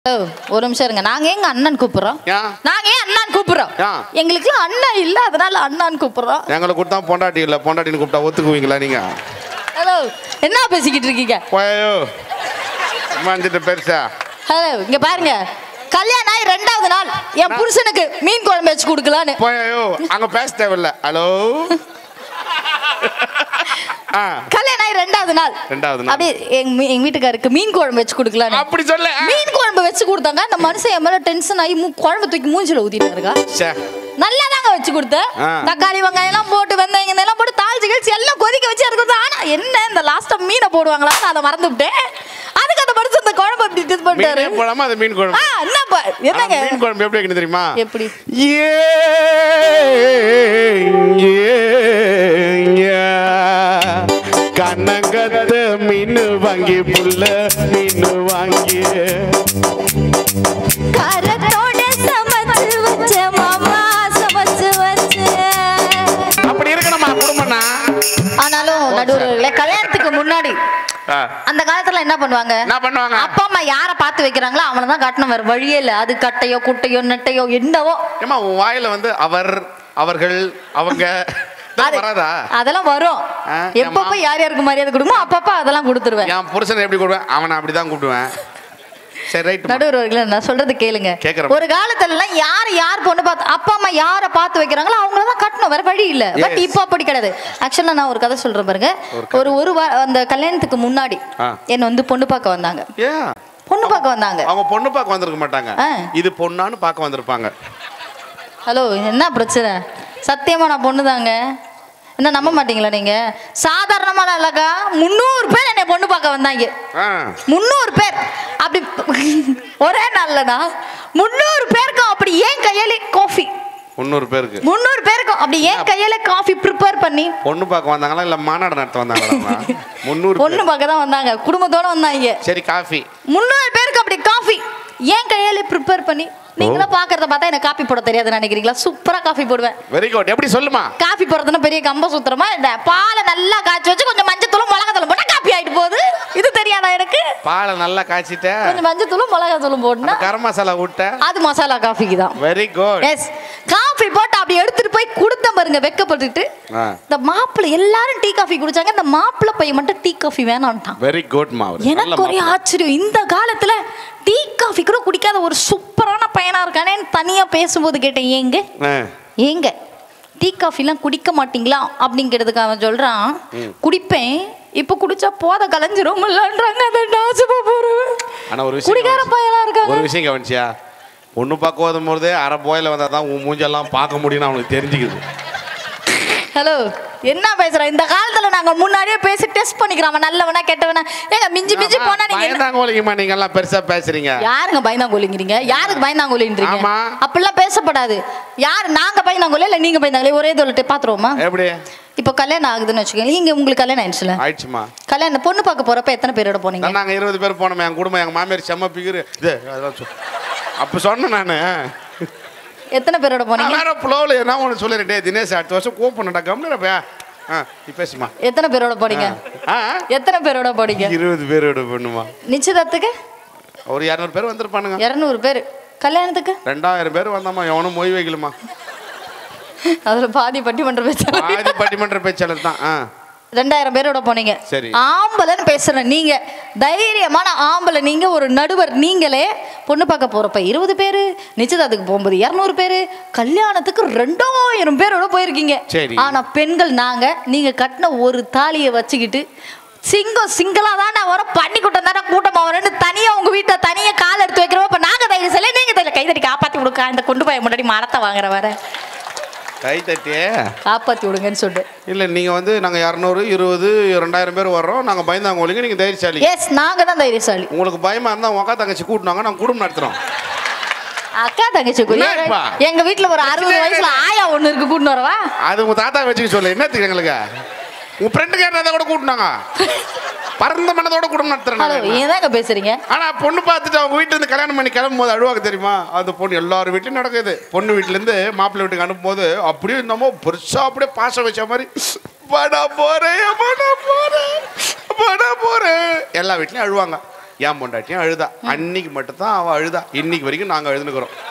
ஓ, ஒரு நிமிஷம் இருங்க நாங்க எங்க அண்ணன் கூப்பிடுறோம் ஏன் நாங்க ஏன் அண்ணன் கூப்பிடுறோம் ஏன்? எங்களுக்கு அண்ணன் இல்ல அதனால அண்ணன் கூப்பிடுறோம் எங்களை கொடுத்தா பொண்டாட்டி இல்லை பொண்டாட்டின்னு கூப்பிட்டா ஒத்துக்குவீங்களா நீங்க ஹலோ என்ன பேசிக்கிட்டு இருக்கீங்க போயோ மஞ்சிட்டு பெருசா ஹலோ இங்க பாருங்க கல்யாணம் ஆகி ரெண்டாவது நாள் என் புருஷனுக்கு மீன் குழம்பு வச்சு கொடுக்கலான்னு போயோ அங்க பேச தேவையில்ல ஹலோ ஆ கல்யாணம் ஆகி ரெண்டாவது நாள் ரெண்டாவது நாள். அப்படியே எங்க மீ- எங்க வீட்டுக்காருக்கு மீன் குழம்பு வச்சு கொடுக்கலான்னு அப்படி சொல்ல மீன் குழம்பு வச்சு கொடுத்தாங்க அந்த மனுஷன் என் மேல டென்ஷன் ஆகி மூ- குழம்பு தூக்கி மூஞ்சில ஊத்திட்டாருக்கா சே நல்லா தாங்க வச்சு கொடுத்தேன் ஆ. தக்காளி வெங்காயம் எல்லாம் போட்டு வெந்தயம் எல்லாம் போட்டு தாளிச்சு கழிச்சு எல்லாம் கொதிக்க வச்சு இருக்கு ஆனா என்ன இந்த லாஸ்டா மீனை போடுவாங்களா நான் அதை மறந்து விட்டேன் அதுக்கு அந்த மனுஷன் இந்த குழம்பு அப்படி இது பண்ணிட்டாரு மீனே போடாம அது மீன் ஆ குழம்பு என்னப்பா ஆனா என்னங்க மீன் குழம்பு எப்படி வைக்கணும் தெரியுமா எப்படி ஏ கண்ணங்கத்த மீன் வாங்கி புள்ள மீன் வாங்கி காரத்தோட சமைச்சு வச்ச மாமா சமைச்சு வச்ச அப்படி இருக்கணுமா குடும்பம்னா ஆனாலும் நடுவுல கல்யாணத்துக்கு முன்னாடி ஆ, அந்த காலத்துல என்ன பண்ணுவாங்க என்ன பண்ணுவாங்க அப்பா அம்மா யார பார்த்து வைக்கிறாங்களோ அவனை தான் கட்டணும் வேற வழியே இல்ல அது கட்டையோ குட்டையோ நெட்டையோ என்னவோ ஏமா உன் வாயில வந்து அவர் அவர்கள் அவங்க இதெல்லாம் அது- வராதா அதெல்லாம் வரும் ஆ, எப்பப்ப ஏம்மா? யார் யாருக்கு மரியாதை கொடுக்குமோ அப்பப்ப அதெல்லாம் கொடுத்துருவேன் என் புருஷனை எப்படி கூப்பிடுவேன் அவனை அப்படிதான் கூப்பிடுவேன் சரி ரைட் நடுவர்களே நான் சொல்றது கேளுங்க கேக்குறேன். ஒரு காலத்துல எல்லாம் யார் யார் பொண்ணு பார்த்து அப்பா அம்மா யார பார்த்து வைக்கிறாங்களோ அவங்கள தான் கட்டணும் வேற வழி இல்ல பட் Yes. இப்போ அப்படி கிடையாது ஆக்சுவலா நான் ஒரு கதை சொல்றேன் பாருங்க ஒரு ஒரு வா- அந்த கல்யாணத்துக்கு முன்னாடி ஆ. என்ன வந்து பொண்ணு பார்க்க வந்தாங்க ஏன் பொண்ணு பார்க்க வந்தாங்க அவங்க பொண்ணு பார்க்க வந்திருக்க மாட்டாங்க ஆ. இது பொண்ணான்னு பார்க்க வந்திருப்பாங்க ஹலோ என்ன பிரச்சனை சத்தியமா நான் பொண்ணு தாங்க என்ன நம்ப மாட்டீங்களா நீங்க சாதாரணமான இல்லக்கா முந்நூறு பேர் என்னை பொண்ணு பார்க்க வந்தாங்க ஆ முந்நூறு பேர் அப்படி ஒரே நாள்லனா முந்நூறு பேருக்கும் அப்படி ஏன் கையாலே காஃபி முந்நூறு பேருக்கு முந்நூறு பேருக்கும் அப்படி ஏன் கையால காஃபி ப்ரிப்பேர் பண்ணி பொண்ணு பார்க்க வந்தாங்களா இல்ல மாநாடு நடத்த வந்தாங்களா முந்நூறு பொண்ணு பேர். பார்க்க தான் வந்தாங்க குடும்பத்தோட வந்தாங்க சரி காஃபி முந்நூறு பேருக்கு அப்படி காஃபி ஏன் கையால ப்ரிப்பேர் பண்ணி நீங்களும் பாக்குறத பார்த்தா எனக்கு காஃபி போட தெரியாதுன்னு நினைக்கிறீங்களா சூப்பரா காஃபி போடுவேன் வெரி குட் எப்படி சொல்லுமா காஃபி போடுறதுன்னா பெரிய கம்ப சுத்திரமா இந்த பாலை நல்லா காய்ச்சி வச்சு கொஞ்சம் மஞ்சத்தூளும் மிளகாத்தூளும் போட்டா காஃபி ஆயிட்டு போகுது இது தெரியாதா எனக்கு பாலை நல்லா காய்ச்சிட்ட கொஞ்சம் மஞ்சத்தூளும் மிளகாத்தூளும் போட்டுனா கரம் மசாலா விட்ட அது மசாலா காஃபிக்கு தான் வெரி குட் எஸ் காஃபி போட்டு அப்படி எடுத்துட்டு போய் கொடுத்த பாருங்க வெக்கப்பட்டுட்டு ஆ இந்த மாப்பிள்ளை எல்லாரும் டீ காஃபி குடிச்சாங்க இந்த மாப்பிள்ளை பையன் மட்டும் டீ காஃபி வேணான்ட்டான் வெரி குட் மா அவரு. நல்ல எனக்கு ஒரே மாப்பிள்ளை. ஆச்சரியம் இந்த காலத்துல டீ காஃபி கூட குடிக்காத ஒரு சூப்பரான பையனா இருக்கானேன்னு தனியா பேசும்போது கேட்டேன் ஏங்க ஆ, ஏங்க டீ காஃபிலாம் குடிக்க மாட்டீங்களா அப்படிங்கிறதுக்கு அவன் சொல்றான் குடிப்பேன் இப்போ குடிச்சா போத கலைஞ்சிரும் இல்லைன்றாங்க அதை நாசமா போறேன் ஆனா ஒரு விஷயம் குடிகார கவனிச்சு- பையனா இருக்காங்க ஒரு விஷயம் கவனிச்சியா பொண்ணு பார்க்க வரும் போதே அரை போயில வந்தா தான் உன் மூஞ்செல்லாம் பார்க்க முடியும்னு அவனுக்கு தெரிஞ்சுக்குது ஹலோ என்ன பேசுற இந்த காலத்துல நாங்க முன்னாடியே பேசி டெஸ்ட் பண்ணிக்கிறோம் அவன் நல்லவனா கெட்டவனா ஏங்க மிஞ்சி மிஞ்சி போனா நீங்க என்ன- பயந்தாங்கோலிங்கம்மா நீங்க எல்லாம் பெருசா பேசுறீங்க யாருங்க பயந்தாங்கோலிங்கிறீங்க யாருக்கு பயந்தாங்கோலின்றீங்க ஆமா. அப்படிலாம் பேசப்படாது யார் நாங்க பயந்தாங்கோலே இல்ல நீங்க பயந்தாங்களே ஒரே தொழிட்டு பாத்துருவோமா எப்படி இப்போ கல்யாணம் ஆகுதுன்னு வச்சுக்கோங்க நீங்க உங்களுக்கு கல்யாணம் ஆயிடுச்சுல ஆயிடுச்சுமா கல்யாணம் பொண்ணு பார்க்க போறப்ப எத்தனை பேரோட போனீங்க தான் நாங்க இருபது பேர் போனோம் என் குடும்பம் எங்க மாமியார் செம்ம பிகிரு இது அதெல்லாம் சொல் அப்ப சொன்னேன் நானு எத்தனை பேரோட போனீங்க நான் வேற புலோவில் என்ன ஒன்று சொல்லிடுறேன் டேய் தினேஷ் அடுத்த வருஷம் கூப்பிடணும்டா கம்முனப்பா ஆ நீ பேசுமா எத்தனை பேரோட போனீங்க ஆ எத்தனை பேரோட போனீங்க இருபது பேரோட பண்ணுமா நிச்சயதார்த்துக்கு ஒரு இரநூறு பேர் வந்திருப்பானுங்க இரநூறு பேர் கல்யாணத்துக்கு ரெண்டாயிரம் பேர் வந்தாம்மா எவனும் மொய் வைக்கலுமா அதுல பாதி பட்டிமன்ற பேச்சு ஆதி பட்டிமன்ற பேச்சாளர் தான் ஆ ரெண்டாயிரம் பேரோட போனீங்க சரி. ஆம்பளைன்னு பேசுறேன் நீங்க தைரியமான ஆம்பளை நீங்க ஒரு நடுவர் நீங்களே பொண்ணு பார்க்க போறப்ப இருபது பேரு நிச்சயதார்த்துக்கு போகும்போது இரநூறு பேரு கல்யாணத்துக்கு ரெண்டாயிரம் பேரோட போயிருக்கீங்க சரி. ஆனா பெண்கள் நாங்க நீங்க கட்டின ஒரு தாலியை வச்சுக்கிட்டு சிங்கம் சிங்களா தானே வரும் பண்ணி கூட்டம் தானே கூட்டமா வரும்னு தனியா உங்க வீட்டை தனியா கால் எடுத்து வைக்கிறோம் இப்ப நாங்க தைரியம் செய்யல நீங்க தைரியம் கை தட்டி காப்பாத்தி கொடுக்க இந்த கொண்டு போய் முன்னாடி மரத்தை வாங்குற வர கை தட்டி காப்பாத்தி விடுங்கன்னு சொல்லிட்டு இல்லை நீங்கள் வந்து நாங்கள் இரநூறு இருபது ரெண்டாயிரம் பேர் வர்றோம் நாங்கள் பயந்தாங்க ஒழிங்க நீங்கள் தைரியசாலி எஸ் நாங்க தான் தைரியசாலி உங்களுக்கு பயமா இருந்தால் உங்க அக்கா தங்கச்சி கூட்டினாங்க நாங்கள் குடும்பம் நடத்துகிறோம் அக்கா தங்கச்சிக்குள்ள என்னப்பா? எங்க வீட்ல ஒரு அறுபது வயசுல ஆயா ஒண்ணு இருக்கு கூட்டின்னு வரவா அது உங்கள் தாத்தா வச்சுக்க சொல்லு என்னத்துக்கு எங்களுக்கு உங்கள் ஃப்ரெண்டு கேட்டதை கூட கூட்டினாங்க பரந்த மனதோட குடும்பம் ஹலோ நடத்துறேன் ஏதாங்க பேசுறீங்க ஆனா பொண்ணு பார்த்துட்டு அவங்க வீட்டுல இருந்து கல்யாணம் பண்ணி கிளம்பும் போது அழுவாங்க தெரியுமா அந்த பொண்ணு எல்லார் வீட்லயும் நடக்குது பொண்ணு வீட்டுல இருந்து மாப்பிள்ளை வீட்டுக்கு அனுப்பும்போது அப்படியே என்னமோ பெருசா அப்படியே பாசம் வச்ச மாதிரி படா போறேன் படா போறேன் படா போறேன் எல்லா வீட்லயும் அழுவாங்க என் பொண்டாட்டியும் அழுதா அன்னைக்கு மட்டும் தான் அவள் அழுதா இன்னைக்கு வரைக்கும் நாங்கள் அழுதுனுக்குறோம்